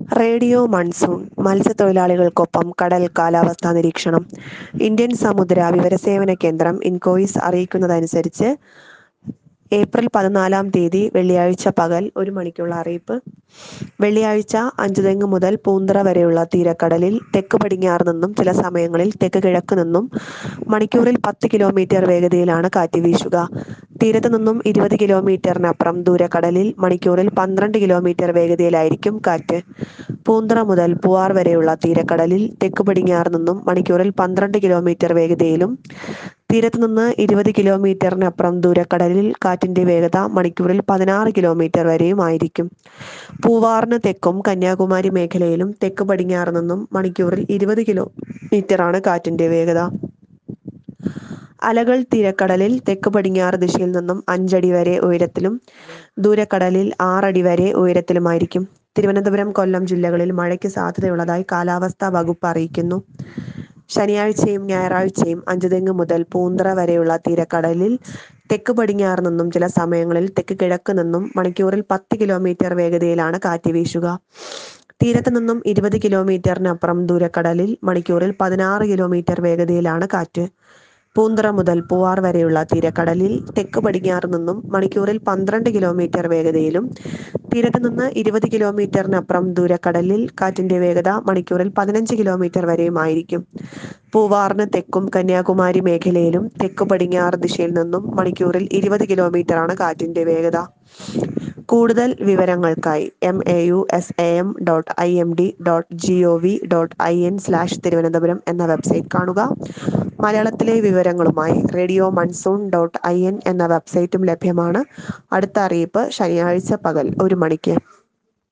radio monsoon മത്സ്യത്തൊഴിലാളികൾക്കൊപ്പം കടൽ കാലാവസ്ഥാ നിരീക്ഷണം ഇന്ത്യൻ സമുദ്ര വിവരസേവന കേന്ദ്രം ഇൻകോയിസ് അറിയിക്കുന്നതനുസരിച്ച് ഏപ്രിൽ പതിനാലാം തീയതി വെള്ളിയാഴ്ച പകൽ ഒരു മണിക്കുള്ള അറിയിപ്പ് വെള്ളിയാഴ്ച അഞ്ചുതെങ്ങ് മുതൽ പൂന്തറ വരെയുള്ള തീരക്കടലിൽ തെക്ക് പടിഞ്ഞാറ് നിന്നും ചില സമയങ്ങളിൽ തെക്ക് കിഴക്ക് നിന്നും മണിക്കൂറിൽ പത്ത് കിലോമീറ്റർ വേഗതയിലാണ് കാറ്റ് വീശുക തീരത്ത് നിന്നും ഇരുപത് കിലോമീറ്ററിനപ്പുറം ദൂരക്കടലിൽ മണിക്കൂറിൽ പന്ത്രണ്ട് കിലോമീറ്റർ വേഗതയിലായിരിക്കും കാറ്റ് പൂന്തറ മുതൽ പൂവാർ വരെയുള്ള തീരക്കടലിൽ തെക്ക് പടിഞ്ഞാറ് നിന്നും മണിക്കൂറിൽ പന്ത്രണ്ട് കിലോമീറ്റർ വേഗതയിലും തീരത്ത് നിന്ന് ഇരുപത് കിലോമീറ്ററിനപ്പുറം ദൂരക്കടലിൽ കാറ്റിന്റെ വേഗത മണിക്കൂറിൽ പതിനാറ് കിലോമീറ്റർ വരെയും ആയിരിക്കും പൂവാറിന് തെക്കും കന്യാകുമാരി മേഖലയിലും തെക്ക് പടിഞ്ഞാറ് നിന്നും മണിക്കൂറിൽ ഇരുപത് കിലോമീറ്ററാണ് കാറ്റിന്റെ വേഗത അലകൾ തീരക്കടലിൽ തെക്ക് പടിഞ്ഞാറ് ദിശയിൽ നിന്നും അഞ്ചടി വരെ ഉയരത്തിലും ദൂരക്കടലിൽ ആറടി വരെ ഉയരത്തിലുമായിരിക്കും തിരുവനന്തപുരം കൊല്ലം ജില്ലകളിൽ മഴയ്ക്ക് സാധ്യതയുള്ളതായി കാലാവസ്ഥാ വകുപ്പ് അറിയിക്കുന്നു ശനിയാഴ്ചയും ഞായറാഴ്ചയും അഞ്ചുതെങ്ങ് മുതൽ പൂന്തറ വരെയുള്ള തീരക്കടലിൽ തെക്ക് പടിഞ്ഞാറ് നിന്നും ചില സമയങ്ങളിൽ തെക്ക് കിഴക്ക് നിന്നും മണിക്കൂറിൽ പത്ത് കിലോമീറ്റർ വേഗതയിലാണ് കാറ്റ് വീശുക തീരത്ത് നിന്നും ഇരുപത് കിലോമീറ്ററിനപ്പുറം ദൂരക്കടലിൽ മണിക്കൂറിൽ പതിനാറ് കിലോമീറ്റർ വേഗതയിലാണ് കാറ്റ് പൂന്തറ മുതൽ പൂവാർ വരെയുള്ള തീരക്കടലിൽ തെക്ക് പടിഞ്ഞാറ് നിന്നും മണിക്കൂറിൽ പന്ത്രണ്ട് കിലോമീറ്റർ വേഗതയിലും തീരത്ത് നിന്ന് ഇരുപത് കിലോമീറ്ററിനപ്പുറം ദൂരക്കടലിൽ കാറ്റിന്റെ വേഗത മണിക്കൂറിൽ പതിനഞ്ച് കിലോമീറ്റർ വരെയും ആയിരിക്കും പൂവാറിന് തെക്കും കന്യാകുമാരി മേഖലയിലും തെക്ക് പടിഞ്ഞാറ് ദിശയിൽ നിന്നും മണിക്കൂറിൽ ഇരുപത് കിലോമീറ്ററാണ് കാറ്റിന്റെ വേഗത കൂടുതൽ വിവരങ്ങൾക്കായി M A U S A M dot I M D dot G O V dot I N slash Thiruvananthapuram എന്ന വെബ്സൈറ്റ് കാണുക മലയാളത്തിലെ വിവരങ്ങളുമായി radio monsoon dot I N എന്ന വെബ്സൈറ്റും ലഭ്യമാണ് അടുത്ത അറിയിപ്പ് ശനിയാഴ്ച പകൽ ഒരു മണിക്ക്